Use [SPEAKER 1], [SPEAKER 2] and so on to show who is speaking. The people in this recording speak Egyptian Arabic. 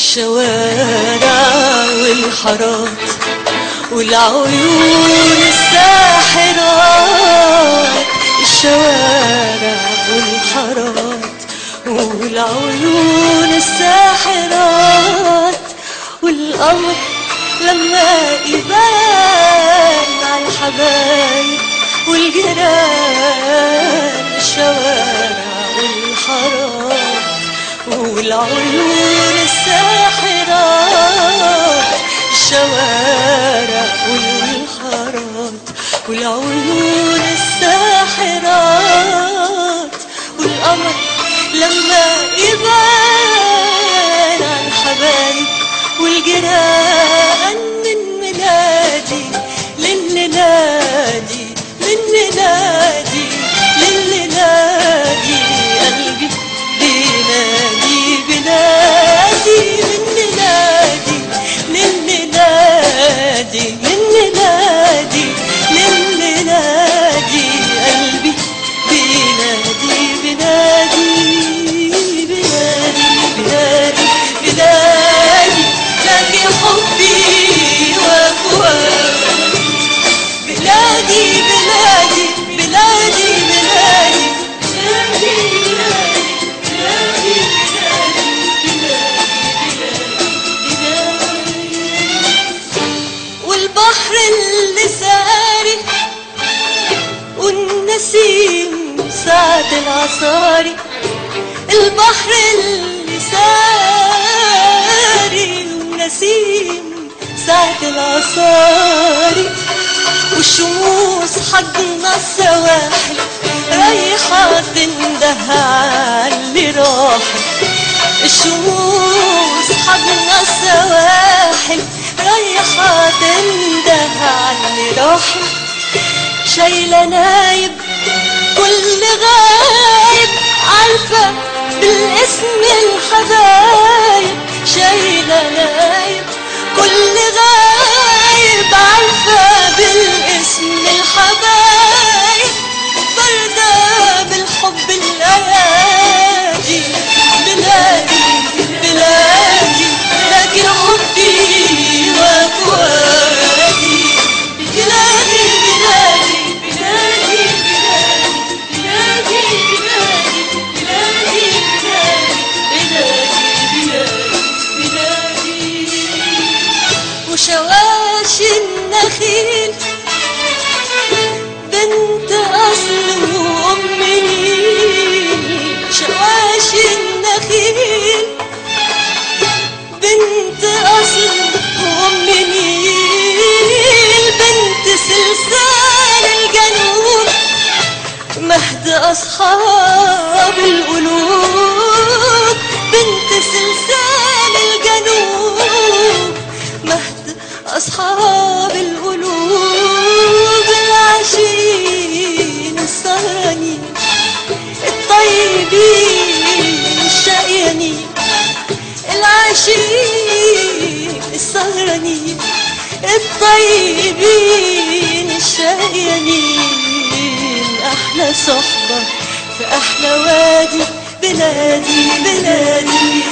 [SPEAKER 1] الشوارع والحارات والعيون الساحرات الشوارع والحارات والعيون الساحرات والقمر لما يبان على الحبايب والجيران الشوارع والحارات والعيون الساحرات الشوارع والحارات والعيون الساحرات والقمر لما يبان على الحبايب والجيران من ميلادي للنادي من ميلادي للنادي قلبي بينادي بنادي من ميلادي للنادي من ميلادي للنادي قلبي بينادي بنادي بنادي بنادي بنادي لاقي حبي وفؤادي بلادي بلادي بلادي بلادي بلادي بلادي بلادي والبحر اللي ساري والنسيم ساعة العصاري البحر اللي ساري والنسيم ساعة العصاري والشموس حضنا السواحل رايحة تنده عاللي راحل الشموس حضنا السواحل رايحة تنده عاللي راحل شايلة نايب كل غايب عارفة بالاسم الحبايب شايلة نايب كل غايب عارفة بالاسم الحبايب باردة بالحب الأيادي بلادي بلادي لكن حبي وفؤادي بلادي بلادي بلادي بلادي بلادي بلادي بلادي بلادي وشواشي النخيل بنت أصل وأم نيل شواشي النخيل بنت أصل وأم نيل بنت سلسال الجنوب مهد أصحاب القلوب بنت سلسال الجنوب مهد أصحاب القلوب العاشقين السهرانين الطيبين الشقيانين العاشقين السهرانين الطيبين الشقيانين أحلى صحبة في أحلى وادي بلادي بلادي